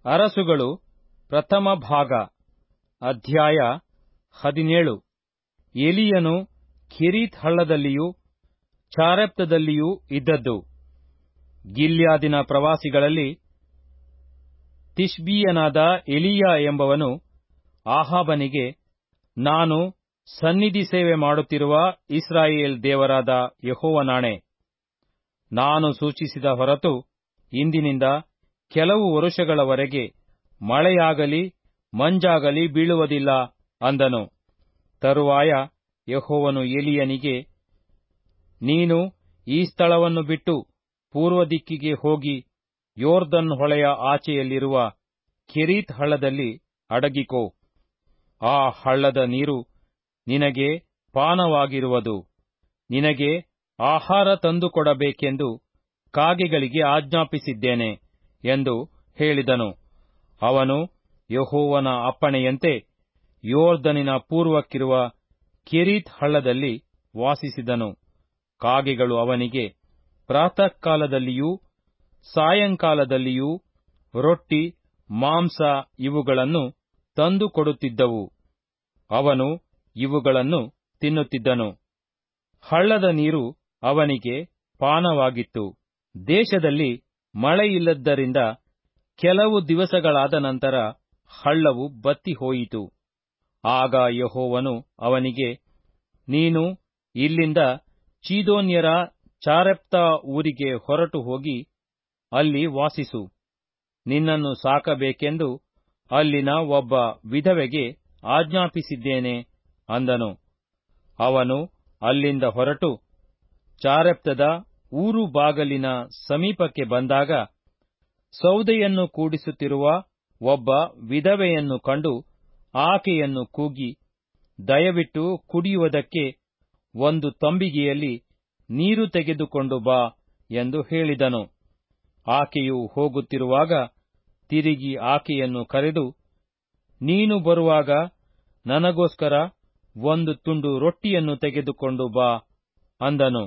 ಅರಸುಗಳು ಪ್ರಥಮ ಭಾಗ ಅಧ್ಯಾಯ ಹದಿನೇಳು ಎಲಿಯನು ಕಿರೀತ್ ಹಳ್ಳದಲ್ಲಿಯೂ ಚಾರೆಪ್ತದಲ್ಲಿಯೂ ಇದ್ದದ್ದು ಗಿಲ್ಯಾದಿನ ಪ್ರವಾಸಿಗಳಲ್ಲಿ ತಿಷ್ಬೀಯನಾದ ಎಲೀಯ ಎಂಬವನು ಆಹಾಬನಿಗೆ ನಾನು ಸನ್ನಿಧಿ ಸೇವೆ ಮಾಡುತ್ತಿರುವ ಇಸ್ರಾಯೇಲ್ ದೇವರಾದ ಯೆಹೋವನಾಣೆ ನಾನು ಸೂಚಿಸಿದ ಹೊರತು ಇಂದಿನಿಂದ ಕೆಲವು ವರುಷಗಳವರೆಗೆ ಮಳೆಯಾಗಲಿ ಮಂಜಾಗಲಿ ಬೀಳುವುದಿಲ್ಲ ಅಂದನು ತರುವಾಯ ಯೆಹೋವನು ಎಲಿಯನಿಗೆ ನೀನು ಈ ಸ್ಥಳವನ್ನು ಬಿಟ್ಟು ಪೂರ್ವ ದಿಕ್ಕಿಗೆ ಹೋಗಿ ಯೋರ್ದನ್ ಹೊಳೆಯ ಆಚೆಯಲ್ಲಿರುವ ಕೆರೀತ್ ಹಳ್ಳದಲ್ಲಿ ಅಡಗಿಕೋ ಆ ಹಳ್ಳದ ನೀರು ನಿನಗೆ ಪಾನವಾಗಿರುವುದು ನಿನಗೆ ಆಹಾರ ತಂದುಕೊಡಬೇಕೆಂದು ಕಾಗೆಗಳಿಗೆ ಆಜ್ಞಾಪಿಸಿದ್ದೇನೆ ಎಂದು ಹೇಳಿದನು ಅವನು ಯೆಹೋವನ ಅಪ್ಪಣೆಯಂತೆ ಯೋರ್ದನಿನ ಪೂರ್ವಕ್ಕಿರುವ ಕೆರೀತ್ ಹಳ್ಳದಲ್ಲಿ ವಾಸಿಸಿದನು ಕಾಗೆಗಳು ಅವನಿಗೆ ಪ್ರಾತಃ ಕಾಲದಲ್ಲಿಯೂ ಸಾಯಂಕಾಲದಲ್ಲಿಯೂ ರೊಟ್ಟಿ ಮಾಂಸ ಇವುಗಳನ್ನು ತಂದು ಕೊಡುತ್ತಿದ್ದವು ಅವನು ಇವುಗಳನ್ನು ತಿನ್ನುತ್ತಿದ್ದನು ಹಳ್ಳದ ನೀರು ಅವನಿಗೆ ಪಾನವಾಗಿತ್ತು ದೇಶದಲ್ಲಿ ಮಳೆಯಿಲ್ಲದ್ದರಿಂದ ಕೆಲವು ದಿವಸಗಳಾದ ನಂತರ ಹಳ್ಳವು ಬತ್ತಿ ಹೋಯಿತು ಆಗ ಯೆಹೋವನು ಅವನಿಗೆ ನೀನು ಇಲ್ಲಿಂದ ಚೀದೋನ್ಯರ ಚಾರೆಪ್ತ ಊರಿಗೆ ಹೊರಟು ಹೋಗಿ ಅಲ್ಲಿ ವಾಸಿಸು ನಿನ್ನನ್ನು ಸಾಕಬೇಕೆಂದು ಅಲ್ಲಿನ ಒಬ್ಬ ವಿಧವೆಗೆ ಆಜ್ಞಾಪಿಸಿದ್ದೇನೆ ಅಂದನು ಅವನು ಅಲ್ಲಿಂದ ಹೊರಟು ಚಾರೆಪ್ತದ ಊರು ಬಾಗಲಿನ ಸಮೀಪಕ್ಕೆ ಬಂದಾಗ ಸೌದೆಯನ್ನು ಕೂಡಿಸುತ್ತಿರುವ ಒಬ್ಬ ವಿಧವೆಯನ್ನು ಕಂಡು ಆಕೆಯನ್ನು ಕೂಗಿ ದಯವಿಟ್ಟು ಕುಡಿಯುವುದಕ್ಕೆ ಒಂದು ತಂಬಿಗೆಯಲ್ಲಿ ನೀರು ತೆಗೆದುಕೊಂಡು ಬಾ ಎಂದು ಹೇಳಿದನು ಆಕೆಯು ಹೋಗುತ್ತಿರುವಾಗ ತಿರುಗಿ ಆಕೆಯನ್ನು ಕರೆದು ನೀನು ಬರುವಾಗ ನನಗೋಸ್ಕರ ಒಂದು ತುಂಡು ರೊಟ್ಟಿಯನ್ನು ತೆಗೆದುಕೊಂಡು ಬಾ ಅಂದನು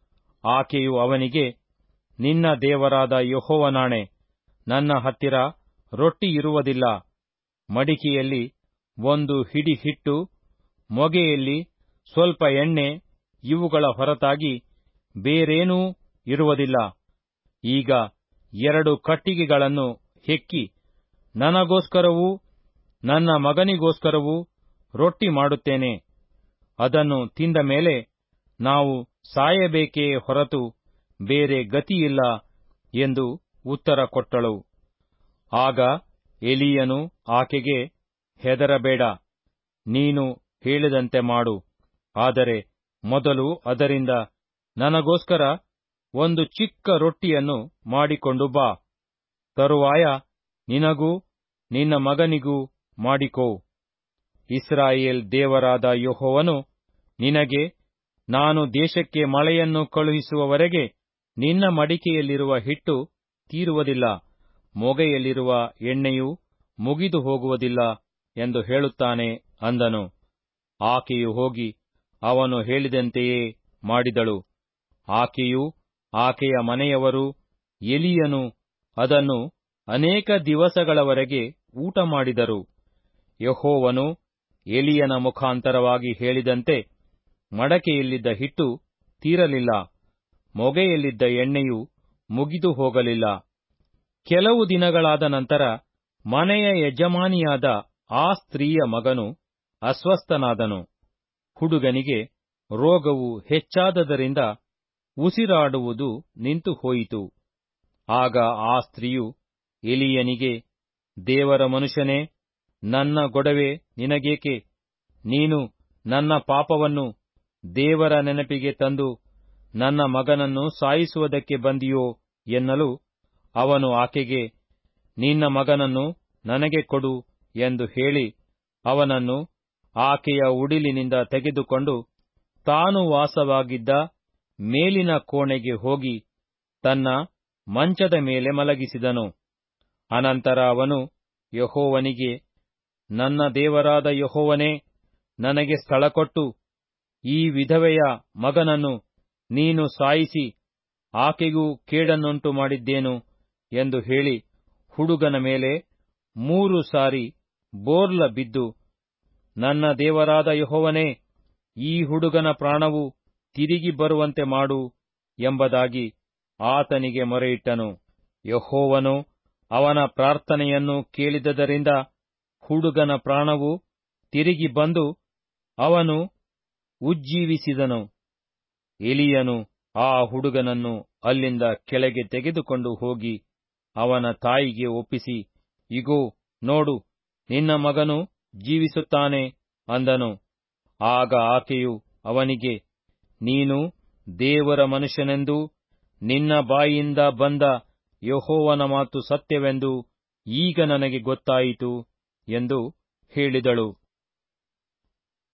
ಆಕೆಯು ಅವನಿಗೆ ನಿನ್ನ ದೇವರಾದ ಯೆಹೋವನಾಣೆ ನನ್ನ ಹತ್ತಿರ ರೊಟ್ಟಿ ಇರುವುದಿಲ್ಲ ಮಡಿಕೆಯಲ್ಲಿ ಒಂದು ಹಿಡಿ ಹಿಟ್ಟು ಮೊಗೆಯಲ್ಲಿ ಸ್ವಲ್ಪ ಎಣ್ಣೆ ಇವುಗಳ ಹೊರತಾಗಿ ಬೇರೇನೂ ಇರುವುದಿಲ್ಲ ಈಗ ಎರಡು ಕಟ್ಟಿಗೆಗಳನ್ನು ಹೆಕ್ಕಿ ನನಗೋಸ್ಕರವೂ ನನ್ನ ಮಗನಿಗೋಸ್ಕರವೂ ರೊಟ್ಟಿ ಮಾಡುತ್ತೇನೆ ಅದನ್ನು ತಿಂದ ಮೇಲೆ ನಾವು ಸಾಯಬೇಕೇ ಹೊರತು ಬೇರೆ ಗತಿಯಿಲ್ಲ ಎಂದು ಉತ್ತರ ಕೊಟ್ಟಳು ಆಗ ಎಲಿಯನು ಆಕೆಗೆ ಹೆದರಬೇಡ ನೀನು ಹೇಳಿದಂತೆ ಮಾಡು ಆದರೆ ಮೊದಲು ಅದರಿಂದ ನನಗೋಸ್ಕರ ಒಂದು ಚಿಕ್ಕ ರೊಟ್ಟಿಯನ್ನು ಮಾಡಿಕೊಂಡು ಬಾ ತರುವಾಯ ನಿನಗೂ ನಿನ್ನ ಮಗನಿಗೂ ಮಾಡಿಕೋ ಇಸ್ರಾಯೇಲ್ ದೇವರಾದ ಯೆಹೋವನು ನಿನಗೆ ನಾನು ದೇಶಕ್ಕೆ ಮಳೆಯನ್ನು ಕಳುಹಿಸುವವರೆಗೆ ನಿನ್ನ ಮಡಿಕೆಯಲ್ಲಿರುವ ಹಿಟ್ಟು ತೀರುವುದಿಲ್ಲ ಮೊಗೆಯಲ್ಲಿರುವ ಎಣ್ಣೆಯೂ ಮುಗಿದು ಹೋಗುವುದಿಲ್ಲ ಎಂದು ಹೇಳುತ್ತಾನೆ ಅಂದನು ಆಕೆಯು ಹೋಗಿ ಅವನು ಹೇಳಿದಂತೆಯೇ ಮಾಡಿದಳು ಆಕೆಯೂ ಆಕೆಯ ಮನೆಯವರೂ ಎಲಿಯನು ಅದನ್ನು ಅನೇಕ ದಿವಸಗಳವರೆಗೆ ಊಟ ಮಾಡಿದರು ಯೆಹೋವನು ಎಲಿಯನ ಮುಖಾಂತರವಾಗಿ ಹೇಳಿದಂತೆ ಮಡಕೆಯಲ್ಲಿದ್ದ ಹಿಟ್ಟು ತೀರಲಿಲ್ಲ ಮೊಗೆಯಲ್ಲಿದ್ದ ಎಣ್ಣೆಯು ಮುಗಿದು ಹೋಗಲಿಲ್ಲ ಕೆಲವು ದಿನಗಳಾದ ನಂತರ ಮನೆಯ ಯಜಮಾನಿಯಾದ ಆ ಸ್ತ್ರೀಯ ಮಗನು ಅಸ್ವಸ್ಥನಾದನು ಹುಡುಗನಿಗೆ ರೋಗವು ಹೆಚ್ಚಾದದರಿಂದ ಉಸಿರಾಡುವುದು ನಿಂತು ಹೋಯಿತು ಆಗ ಆ ಸ್ತ್ರೀಯು ಎಲಿಯನಿಗೆ ದೇವರ ಮನುಷ್ಯನೇ ನನ್ನ ಗೊಡವೆ ನಿನಗೇಕೆ ನೀನು ನನ್ನ ಪಾಪವನ್ನು ದೇವರ ನೆನಪಿಗೆ ತಂದು ನನ್ನ ಮಗನನ್ನು ಸಾಯಿಸುವುದಕ್ಕೆ ಬಂದಿಯೋ ಎನ್ನಲು ಅವನು ಆಕೆಗೆ ನಿನ್ನ ಮಗನನ್ನು ನನಗೆ ಕೊಡು ಎಂದು ಹೇಳಿ ಅವನನ್ನು ಆಕೆಯ ಉಡಿಲಿನಿಂದ ತೆಗೆದುಕೊಂಡು ತಾನು ವಾಸವಾಗಿದ್ದ ಮೇಲಿನ ಕೋಣೆಗೆ ಹೋಗಿ ತನ್ನ ಮಂಚದ ಮೇಲೆ ಮಲಗಿಸಿದನು ಅನಂತರ ಅವನು ಯಹೋವನಿಗೆ ನನ್ನ ದೇವರಾದ ಯಹೋವನೇ ನನಗೆ ಸ್ಥಳಕೊಟ್ಟು ಈ ವಿಧವೆಯ ಮಗನನ್ನು ನೀನು ಸಾಯಿಸಿ ಆಕೆಗೂ ಕೇಡನ್ನುಂಟು ಮಾಡಿದ್ದೇನು ಎಂದು ಹೇಳಿ ಹುಡುಗನ ಮೇಲೆ ಮೂರು ಸಾರಿ ಬೋರ್ಲ ಬಿದ್ದು ನನ್ನ ದೇವರಾದ ಯಹೋವನೇ ಈ ಹುಡುಗನ ಪ್ರಾಣವು ತಿರುಗಿ ಬರುವಂತೆ ಮಾಡು ಎಂಬುದಾಗಿ ಆತನಿಗೆ ಮೊರೆಯಿಟ್ಟನು ಯಹೋವನು ಅವನ ಪ್ರಾರ್ಥನೆಯನ್ನು ಕೇಳಿದದರಿಂದ ಹುಡುಗನ ಪ್ರಾಣವು ತಿರುಗಿ ಬಂದು ಅವನು ಉಜ್ಜೀವಿಸಿದನು ಎಲಿಯನು ಆ ಹುಡುಗನನ್ನು ಅಲ್ಲಿಂದ ಕೆಳಗೆ ತೆಗೆದುಕೊಂಡು ಹೋಗಿ ಅವನ ತಾಯಿಗೆ ಒಪ್ಪಿಸಿ ಇಗೋ ನೋಡು ನಿನ್ನ ಮಗನು ಜೀವಿಸುತ್ತಾನೆ ಅಂದನು ಆಗ ಆಕೆಯು ಅವನಿಗೆ ನೀನು ದೇವರ ಮನುಷ್ಯನೆಂದೂ ನಿನ್ನ ಬಾಯಿಯಿಂದ ಬಂದ ಯಹೋವನ ಮಾತು ಸತ್ಯವೆಂದು ಈಗ ನನಗೆ ಗೊತ್ತಾಯಿತು ಎಂದು ಹೇಳಿದಳು